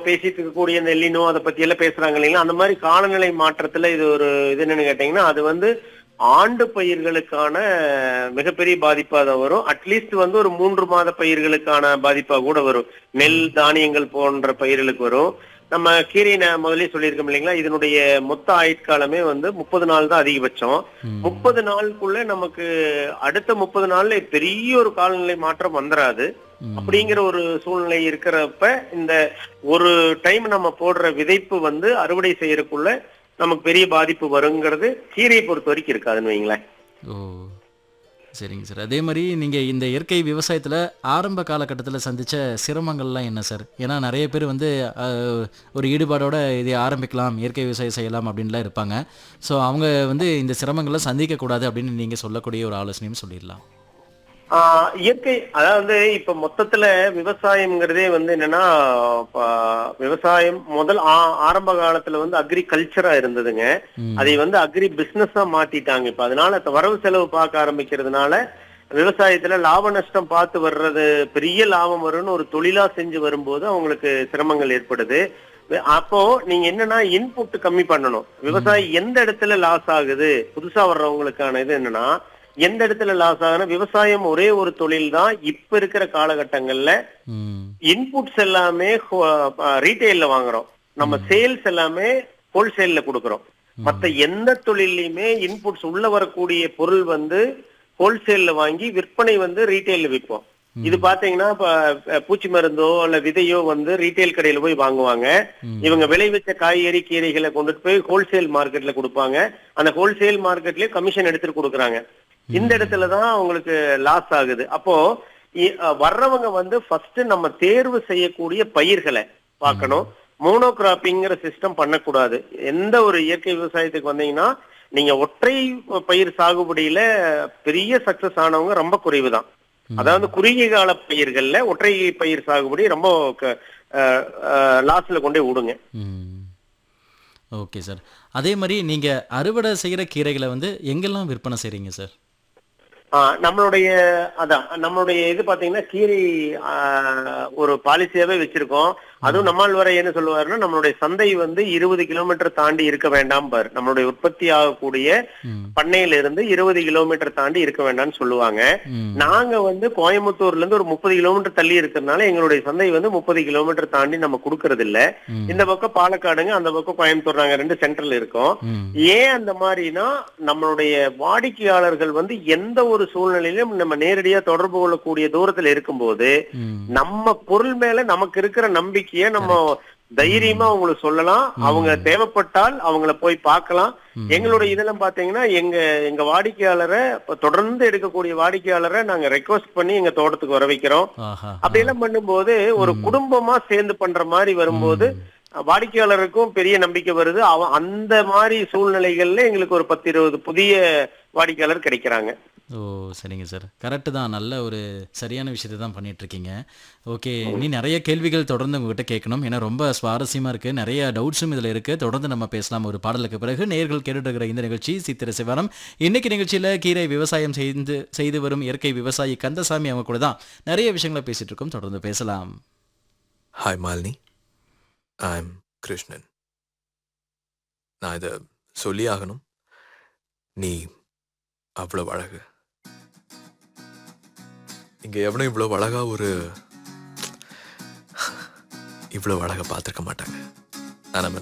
பேசிட்டு இருக்கக்கூடிய இந்த எல்லினோ அதை பத்தி எல்லாம் பேசுறாங்க இல்லைங்களா அந்த மாதிரி காலநிலை மாற்றத்துல இது ஒரு இது என்னன்னு கேட்டீங்கன்னா அது வந்து ஆண்டு பயிர்களுக்கான மிகப்பெரிய பாதிப்பா தான் வரும் அட்லீஸ்ட் வந்து ஒரு மூன்று மாத பயிர்களுக்கான பாதிப்பா கூட வரும் நெல் தானியங்கள் போன்ற பயிர்களுக்கு வரும் நம்ம கீரை நான் முதல்லயே சொல்லியிருக்கோம் இல்லைங்களா இதனுடைய மொத்த ஆயுட்காலமே வந்து முப்பது நாள் தான் அதிகபட்சம் ம். முப்பது நாளுக்குள்ள நமக்கு அடுத்த முப்பது நாள்ல பெரிய ஒரு காலநிலை மாற்றம் வந்துராது ம். அப்படிங்கிற ஒரு சூழ்நிலை இருக்கிறப்ப இந்த ஒரு டைம் நம்ம போடுற விதைப்பு வந்து அறுவடை செய்யறதுக்குள்ள நமக்கு பெரிய பாதிப்பு வருங்கிறது கீரையை பொறுத்த வரைக்கும் இருக்காதுன்னு வைங்களேன் ஓ சரிங்க சார் அதே மாதிரி நீங்கள் இந்த இயற்கை விவசாயத்தில் ஆரம்ப காலகட்டத்தில் சந்தித்த சிரமங்கள்லாம் என்ன சார் ஏன்னா நிறைய பேர் வந்து அஹ், ஒரு ஈடுபாடோட இதை ஆரம்பிக்கலாம் இயற்கை விவசாயம் செய்யலாம் அப்படின்லாம் இருப்பாங்க ஸோ அவங்க வந்து இந்த சிரமங்களை சந்திக்கக்கூடாது அப்படின்னு நீங்கள் சொல்லக்கூடிய ஒரு ஆலோசனையும் சொல்லிடலாம் ஆஹ் இயற்கை அதாவது இப்ப மொத்தத்துல விவசாயம்ங்கிறதே வந்து என்னன்னா ப- விவசாயம் முதல் ஆ- ஆரம்ப காலத்துல வந்து அக்ரிகல்ச்சரா இருந்ததுங்க ம். அதை வந்து அக்ரி பிசினஸா மாத்திட்டாங்க இப்ப அதனால இப்ப வரவு செலவு பார்க்க ஆரம்பிக்கிறதுனால விவசாயத்துல லாப நஷ்டம் பார்த்து வர்றது பெரிய லாபம் வரும்னு ஒரு தொழிலா செஞ்சு வரும்போது அவங்களுக்கு சிரமங்கள் ஏற்படுது வே- அப்போ நீங்க என்னன்னா இன்புட் கம்மி பண்ணணும் விவசாயி எந்த இடத்துல லாஸ் ஆகுது புதுசா வர்றவங்களுக்கான இது என்னன்னா எந்த இடத்துல லாஸ் ஆகுதுன்னா விவசாயம் ஒரே ஒரு தொழில் தான் இப்ப இருக்கிற காலகட்டங்கள்ல ம் இன்புட்ஸ் எல்லாமே ரீட்டைல்ல வாங்குறோம் நம்ம சேல்ஸ் எல்லாமே ஹோல்சேல்ல கொடுக்கறோம் மத்த எந்த தொழிலையுமே இன்புட்ஸ் உள்ள வரக்கூடிய பொருள் வந்து ஹோல்சேல்ல வாங்கி விற்பனை வந்து ரீட்டைல்ல விற்போம் இது பாத்தீங்கன்னா இப்ப அஹ், பூச்சி மருந்தோ இல்ல விதையோ வந்து ரீட்டைல் கடையில போய் வாங்குவாங்க ம். இவங்க விளைவிச்ச காய்கறி கீரைகளை கொண்டுட்டு போய் ஹோல்சேல் மார்க்கெட்ல கொடுப்பாங்க அந்த ஹோல்சேல் மார்க்கெட்லயே கமிஷன் எடுத்துட்டு கொடுக்குறாங்க இந்த இடத்துலதான் அவங்களுக்கு லாஸ் ஆகுது அப்போ இ- அஹ், வர்றவங்க வந்து ஃபர்ஸ்ட் நம்ம தேர்வு செய்யக்கூடிய பயிர்களை பார்க்கணும் மோனோகிராப்பிங்கிற சிஸ்டம் பண்ணக்கூடாது எந்த ஒரு இயற்கை விவசாயத்துக்கு வந்தீங்கன்னா நீங்க ஒற்றை பயிர் சாகுபடியில பெரிய சக்சஸ் ஆனவங்க ரொம்ப குறைவு தான் அதாவது குறுகிய கால பயிர்கள்ல ஒற்றை பயிர் சாகுபடி ரொம்ப லாஸ்ட்ல கொண்டே விடுங்க ம் ஓகே சார் அதே மாதிரி நீங்கள் அறுவடை செய்கிற கீரைகளை வந்து எங்கெல்லாம் விற்பனை செய்கிறீங்க சார் ஆ, நம்மளுடைய அதான் நம்மளுடைய இது பாத்தீங்கன்னா கீரை ஆ, ஒரு பாலிசியாவே வச்சிருக்கோம் அதுவும் நம்மால் வரை என்ன சொல்லுவாருன்னா நம்மளுடைய சந்தை வந்து இருபது கிலோமீட்டர் தாண்டி இருக்க வேண்டாம் பார் நம்மளுடைய உற்பத்தி ஆகக்கூடிய ம் பண்ணையில இருந்து இருபது கிலோமீட்டர் தாண்டி இருக்க வேண்டாம்னு சொல்லுவாங்க ம் நாங்க வந்து கோயம்புத்தூர்ல இருந்து ஒரு முப்பது கிலோமீட்டர் தள்ளி இருக்கிறதுனால எங்களுடைய சந்தை வந்து முப்பது கிலோமீட்டர் தாண்டி நம்ம கொடுக்கறது இல்ல ம். இந்த பக்கம் பாலக்காடுங்க அந்த பக்கம் கோயம்புத்தூர் நாங்க ரெண்டு சென்டர்ல இருக்கோம் ம் ஏன் அந்த மாதிரினா நம்மளுடைய வாடிக்கையாளர்கள் வந்து எந்த ஒரு சூழ்நிலையிலும் நம்ம நேரடியா தொடர்பு கொள்ளக்கூடிய தூரத்துல இருக்கும்போது ம் நம்ம பொருள் மேல நமக்கு இருக்கிற நம்பிக்கைய நம்ம தைரியமா அவங்களுக்கு சொல்லலாம் அவங்க தேவைப்பட்டால் அவங்கள போய் பார்க்கலாம் எங்களுடைய இதெல்லாம் பாத்தீங்கன்னா எங்க எங்க வாடிக்கையாளரை இப்ப தொடர்ந்து எடுக்கக்கூடிய வாடிக்கையாளரை நாங்க ரெக்வஸ்ட் பண்ணி எங்க தோட்டத்துக்கு வர வைக்கிறோம் ஆஹா அப்படி எல்லாம் பண்ணும்போது ஒரு குடும்பமா சேர்ந்து பண்ற மாதிரி வரும்போது வாடிக்கையாளருக்கும் பெரிய நம்பிக்கை வருது அவ அந்த மாதிரி சூழ்நிலைகள்ல எங்களுக்கு ஒரு பத்து இருபது புதிய வாடிக்கையாளர் கிடைக்கிறாங்க ஓ சரிங்க சார் கரெக்டு தான் நல்ல ஒரு சரியான விஷயத்தை தான் பண்ணிட்டு இருக்கீங்க ஓகே இனி நிறைய கேள்விகள் தொடர்ந்து உங்ககிட்ட கேட்கணும் ஏன்னா ரொம்ப சுவாரஸ்யமாக இருக்குது நிறைய டவுட்ஸும் இதில் இருக்குது தொடர்ந்து நம்ம பேசலாம் ஒரு பாடலுக்கு பிறகு நேர்கள் கேட்டுட்டு இருக்கிற இந்த நிகழ்ச்சி சித்திர சிவனம் இன்னைக்கு நிகழ்ச்சியில் கீரை விவசாயம் செய்து செய்து வரும் இயற்கை விவசாயி கந்தசாமி அவங்க கூட தான் நிறைய விஷயங்களை பேசிட்டு இருக்கோம் தொடர்ந்து பேசலாம் hi Malini I am Krishnan நான் இதை சொல்லி ஆகணும் நீ அவ்வளவு அழகு இங்க எவனும் இவ்வளவு அழகா ஒரு இவ்வளவு அழகா பார்த்துருக்க மாட்டாங்க ஆனா